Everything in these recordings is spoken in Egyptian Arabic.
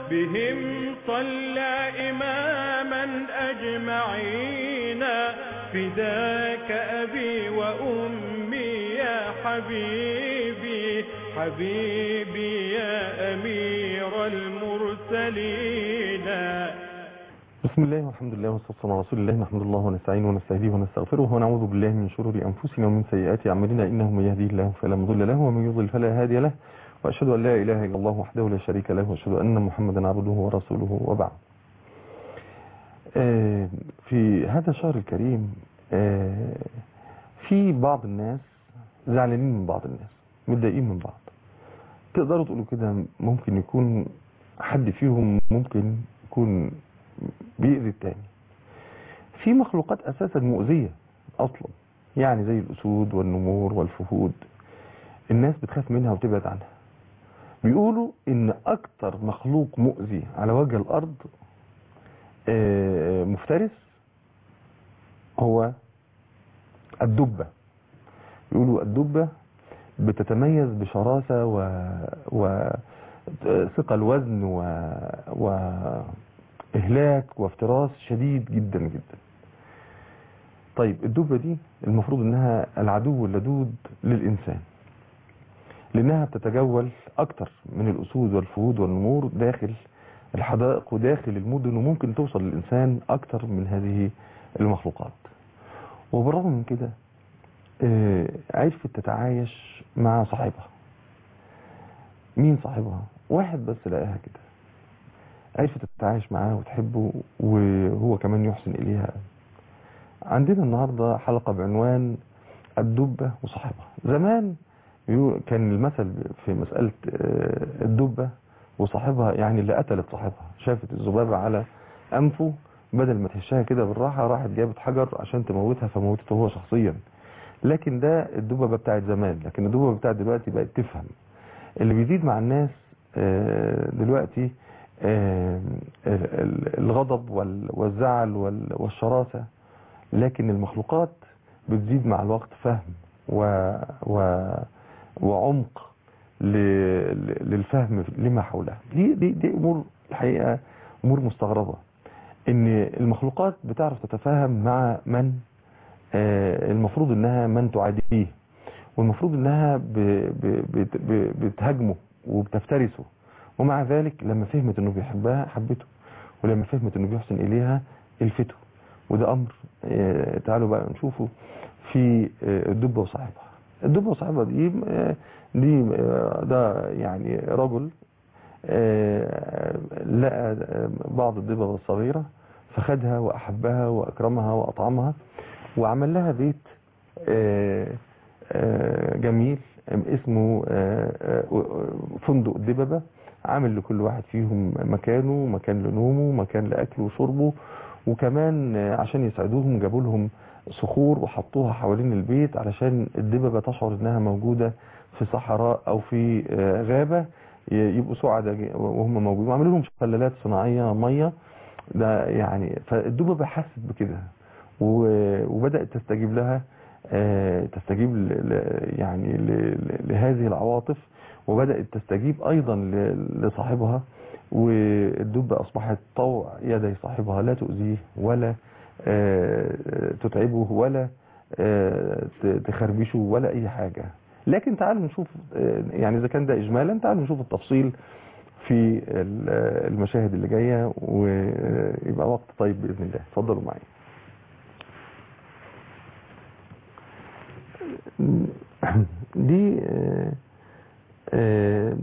بهم صلى إماما أجمعين فداك أبي وأمي يا حبيبي حبيبي يا أمير المرسلين بسم الله والحمد لله والصلاة والسلام على رسول الله نحمد الله ونستعينه ونستهديه ونستغفره ونعوذ بالله من شرور أنفسنا ومن سيئات أعمالنا إنه من يهديه الله فلا مضل له ومن يضلل فلا هادي له وأشهد أن لا إله إلا الله وحده لا شريك له وأشهد أن محمدا عبده ورسوله وبعد آه، في هذا الشهر الكريم آه، في بعض الناس زعلانين من بعض الناس متضايقين من بعض تقدروا تقولوا كده ممكن يكون حد فيهم ممكن يكون بيأذي التاني في مخلوقات أساسا مؤذية أصلا يعني زي الأسود والنمور والفهود الناس بتخاف منها وتبعد عنها بيقولوا إن أكتر مخلوق مؤذي على وجه الأرض آه، مفترس هو الدبة يقولوا الدبة بتتميز بشراسة و, و... ثقل وزن و... وإهلاك وافتراس شديد جدا جدا طيب الدبة دي المفروض انها العدو اللدود للإنسان لأنها بتتجول أكتر من الأسود والفهود والنمور داخل الحدائق وداخل المدن وممكن توصل للإنسان أكتر من هذه المخلوقات وبالرغم من كده آه، عرفت تتعايش مع صاحبها مين صاحبها واحد بس لقاها كده عرفت تتعايش معاه وتحبه وهو كمان يحسن إليها عندنا النهاردة حلقة بعنوان الدبة وصاحبها زمان يقول- كان المثل في مسألة آه، الدبة وصاحبها يعني اللي قتلت صاحبها شافت الذبابة على أنفه بدل ما تهشها كده بالراحة راحت جابت حجر عشان تموتها فموتته هو شخصيا لكن ده الدببة بتاعت زمان لكن الدببة بتاعت دلوقتي بقت تفهم اللي بيزيد مع الناس آه، دلوقتي آه، ال- ال- الغضب وال- والزعل وال- والشراسة لكن المخلوقات بتزيد مع الوقت فهم و و وعمق ل- ل- للفهم لما حولها دي دي دي امور الحقيقه امور مستغربه ان المخلوقات بتعرف تتفاهم مع من آه، المفروض انها من تعاديه والمفروض انها ب- ب- بت- ب- بتهاجمه وبتفترسه ومع ذلك لما فهمت انه بيحبها حبته ولما فهمت انه بيحسن اليها الفته وده امر آه، تعالوا بقى نشوفه في آه، الدبه وصاحبها الدبه وصاحبها دي آه، دي آه، ده يعني رجل آه، لقى آه، بعض الدببة الصغيرة فخدها وأحبها وأكرمها وأطعمها وعمل لها بيت آه، آه، جميل اسمه آه، آه، فندق الدببة عامل لكل واحد فيهم مكانه مكان لنومه مكان لأكله وشربه وكمان آه، عشان يسعدوهم جابوا لهم صخور وحطوها حوالين البيت علشان الدببة تشعر انها موجودة في صحراء او في آه، غابة ي- يبقوا سعداء ج- وهم موجودين وعملوا لهم شلالات صناعية مية ده يعني فالدببة حست بكده و- وبدأت تستجيب لها آه، تستجيب ل- ل- يعني ل- ل- لهذه العواطف وبدأت تستجيب أيضا ل- لصاحبها والدبة أصبحت طوع يدي صاحبها لا تؤذيه ولا آه، تتعبه ولا آه، ت- تخربشه ولا أي حاجة لكن تعالوا نشوف آه، يعني إذا كان ده إجمالا تعالوا نشوف التفصيل في ال- آه، المشاهد اللي جاية ويبقى وقت طيب بإذن الله اتفضلوا معي دي آه، آه،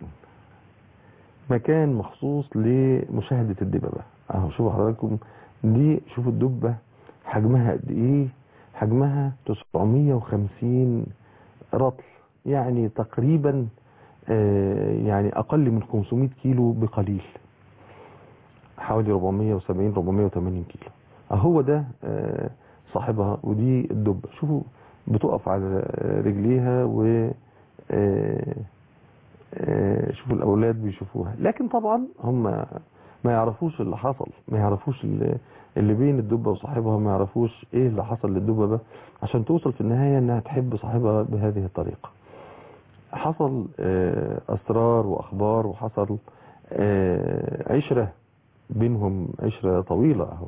مكان مخصوص لمشاهدة الدببة اهو شوفوا حضراتكم دي شوفوا الدبة حجمها قد ايه حجمها 950 رطل يعني تقريبا آه، يعني اقل من 500 كيلو بقليل حوالي 470 480 كيلو اهو ده آه، صاحبها ودي الدبة شوفوا بتقف على رجليها و آه، آه، شوفوا الاولاد بيشوفوها لكن طبعا هم ما يعرفوش اللي حصل ما يعرفوش اللي, اللي بين الدبه وصاحبها ما يعرفوش ايه اللي حصل للدبه عشان توصل في النهايه انها تحب صاحبها بهذه الطريقه حصل آه، اسرار واخبار وحصل آه، عشرة بينهم عشرة طويلة اهو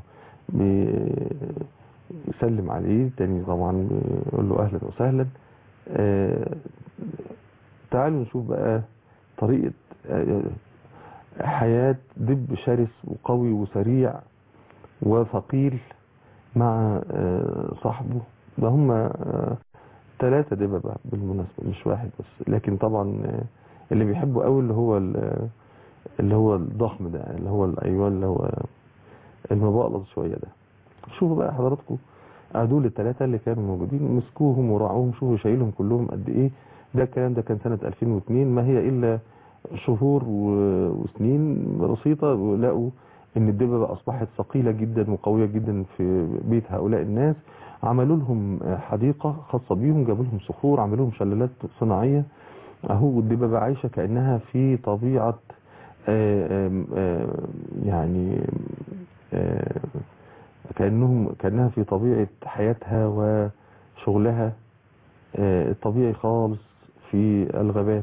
بيسلم عليه تاني طبعا بيقول له اهلا وسهلا آه، تعالوا نشوف بقى طريقة آه، حياة دب شرس وقوي وسريع وثقيل مع آه، صاحبه ده هم ثلاثة دببة بالمناسبة مش واحد بس لكن طبعا آه، اللي بيحبه قوي اللي هو ال- اللي هو الضخم ده اللي هو ال- ايوه اللي هو المبقلط شوية ده شوفوا بقى حضراتكم دول الثلاثة اللي كانوا موجودين مسكوهم وراعوهم شوفوا شايلهم كلهم قد ايه ده الكلام ده كان سنة 2002 ما هي الا شهور و- وسنين بسيطة ولقوا ان الدببة اصبحت ثقيلة جدا وقوية جدا في بيت هؤلاء الناس عملوا لهم حديقة خاصة بيهم جابوا لهم صخور عملوا لهم شلالات صناعية اهو الدببة عايشة كأنها في طبيعة آه، آم، آه، يعني آه، كأنهم كأنها في طبيعة حياتها وشغلها آه، الطبيعي خالص في الغابات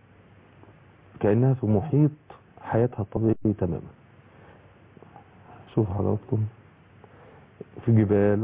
كأنها في محيط حياتها الطبيعي تماما شوف حضراتكم في جبال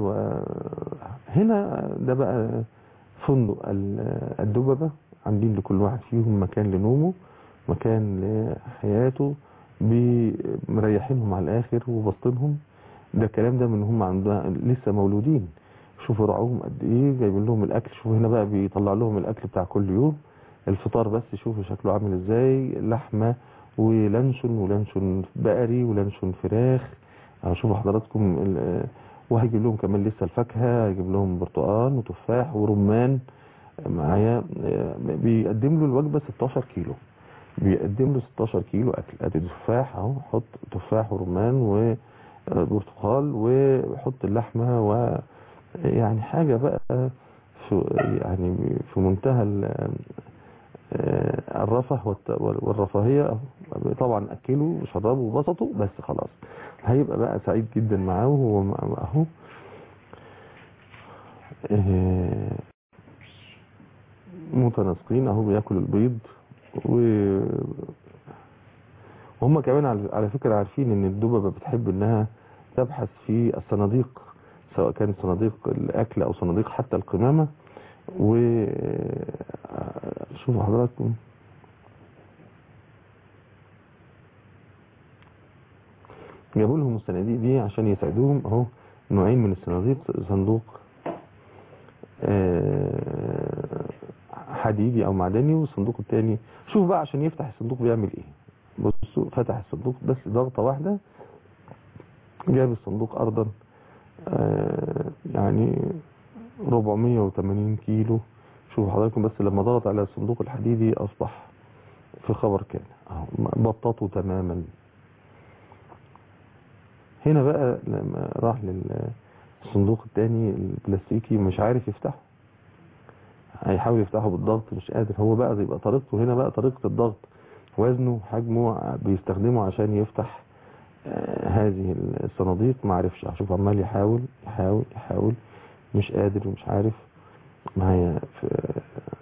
وهنا ده بقى فندق ال- الدببة عاملين لكل واحد فيهم مكان لنومه مكان لحياته بي- مريحينهم على الآخر وبسطينهم ده الكلام ده من هم عندها لسه مولودين شوفوا رعوهم قد ايه جايبين لهم الاكل شوفوا هنا بقى بيطلع لهم الاكل بتاع كل يوم الفطار بس شوفوا شكله عامل ازاي لحمه ولانشون ولانشون بقري ولانشون فراخ أهو شوفوا حضراتكم ال- وهيجيب لهم كمان لسه الفاكهه هيجيب لهم برتقال وتفاح ورمان معايا آه، بيقدم له الوجبه 16 كيلو بيقدم له 16 كيلو اكل ادي تفاح اهو حط تفاح ورمان وبرتقال وحط اللحمه و يعني حاجه بقى في يعني في منتهى ال- آه، الرفه والت- والرفاهيه أهو. طبعا اكله وشربه وبسطه بس خلاص هيبقى بقى سعيد جدا معاه وهو م- اهو آه، متناسقين اهو بياكل البيض و وهم كمان على على فكرة عارفين ان الدببة بتحب انها تبحث في الصناديق سواء كانت صناديق الاكل او صناديق حتى القمامة و شوفوا حضراتكم جابوا لهم الصناديق دي عشان يساعدوهم اهو نوعين من الصناديق صندوق آه، حديدي او معدني والصندوق التاني شوف بقى عشان يفتح الصندوق بيعمل ايه بصوا فتح الصندوق بس ضغطة واحدة جاب الصندوق ارضا آه، يعني 480 كيلو شوفوا حضراتكم بس لما ضغط على الصندوق الحديدي اصبح في خبر كان أهو، بططه تماما هنا بقى لما راح للصندوق التاني البلاستيكي مش عارف يفتحه هيحاول يفتحه بالضغط مش قادر هو بقى يبقى طريقته هنا بقى طريقة الضغط وزنه حجمه بيستخدمه عشان يفتح آه، هذه الصناديق ما عرفش شوف عمال يحاول يحاول يحاول مش قادر ومش عارف معايا في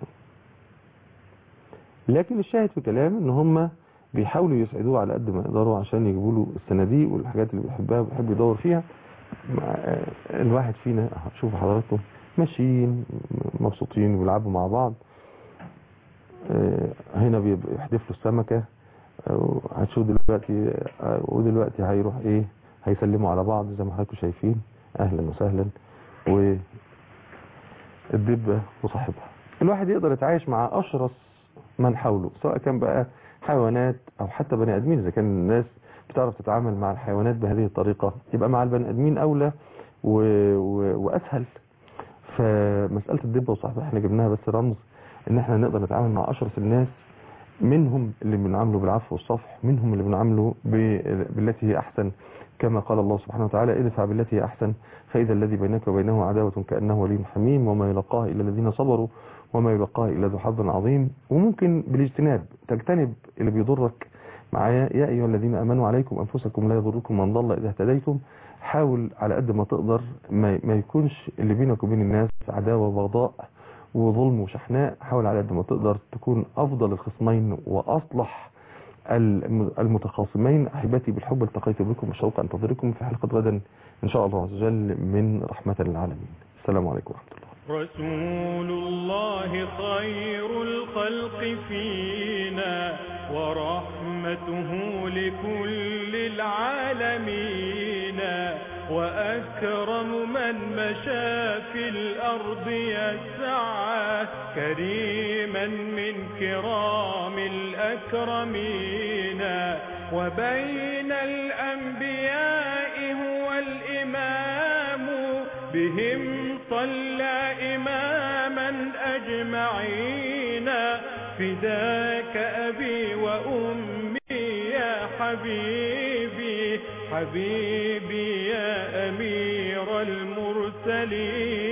لكن الشاهد في كلام ان هم بيحاولوا يسعدوه على قد ما يقدروا عشان يجيبوا له الصناديق والحاجات اللي بيحبها وبيحب يدور فيها مع- الواحد فينا شوفوا حضراتكم ماشيين مبسوطين وبيلعبوا مع بعض آه، هنا بيبقى يحدف له السمكة آه، هتشوف دلوقتي آه، ودلوقتي هيروح ايه هيسلموا على بعض زي ما حضراتكم شايفين اهلا وسهلا والدبة وصاحبها الواحد يقدر يتعايش مع اشرس من حوله سواء كان بقى حيوانات او حتى بني ادمين اذا كان الناس بتعرف تتعامل مع الحيوانات بهذه الطريقة يبقى مع البني ادمين اولى و... و... واسهل فمسألة الدبة وصاحبها احنا جبناها بس رمز ان احنا نقدر نتعامل مع اشرس الناس منهم اللي بنعامله بالعفو والصفح منهم اللي بنعامله ب- بالتي هي احسن كما قال الله سبحانه وتعالى ادفع بالتي هي احسن فاذا الذي بينك وبينه عداوة كأنه ولي حميم وما يلقاها الا الذين صبروا وما يلقاها الا ذو حظ عظيم وممكن بالاجتناب تجتنب اللي بيضرك معايا يا ايها الذين امنوا عليكم انفسكم لا يضركم من ضل اذا اهتديتم حاول على قد ما تقدر ما, ما يكونش اللي بينك وبين الناس عداوة وبغضاء وظلم وشحناء حاول على قد ما تقدر تكون افضل الخصمين واصلح الم- المتخاصمين أحبتي بالحب التقيت بكم وشوق أنتظركم في حلقة غدا إن شاء الله عز وجل من رحمة للعالمين السلام عليكم ورحمة الله رسول الله خير الخلق فينا ورحمته لكل العالمين وأكرم من مشى في الأرض يسعى كريما من كرام الأكرمين وبين الأنبياء هو الإمام بهم صلى إماما أجمعين فداك أبي وأمي يا حبيبي حبيبي يا أمير المرسلين